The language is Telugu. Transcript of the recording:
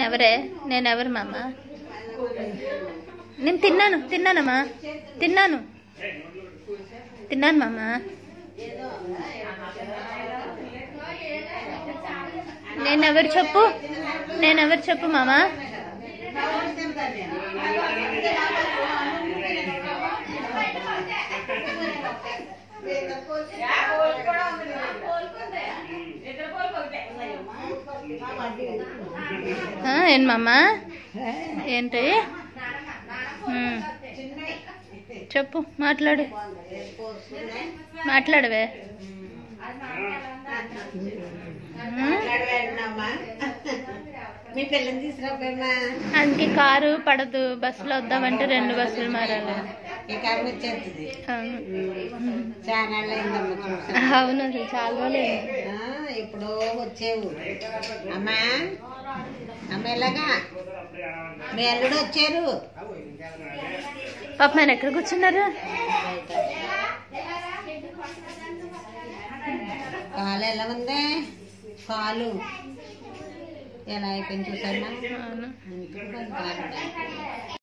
ఎవరే నేను ఎవరు మామ నేను తిన్నాను తిన్నానమ్మా తిన్నాను తిన్నాను మామ నేనెవరు చెప్పు నేనెవరు చెప్పు మామ ఆ, ఏం మామ ఏంటి ఉమ్. చెప్పు మాట్లాడు మాట్లాడవే ఉమ్. మీ పిల్లని తీసుకురాపోయమ్మా అందుకే కారు పడదు బస్సులో వద్దామంటే రెండు బస్సులు మారాలి ఈ కారు వచ్చేస్తుంది అవును చాలా అయిందమ్మా చూసా అవును అసలు చాలా రోజులు ఆ, ఎప్పుడో వచ్చేవు అమ్మా అమ్మ ఎలాగా మీ అల్లుడు వచ్చారు పాప ఆయన ఎక్కడ కూర్చున్నారు కాలు ఎలా ఉంది కాలు ఎలా అయిపోయింది చూసామ్మా అవును ఇంటికి కాలు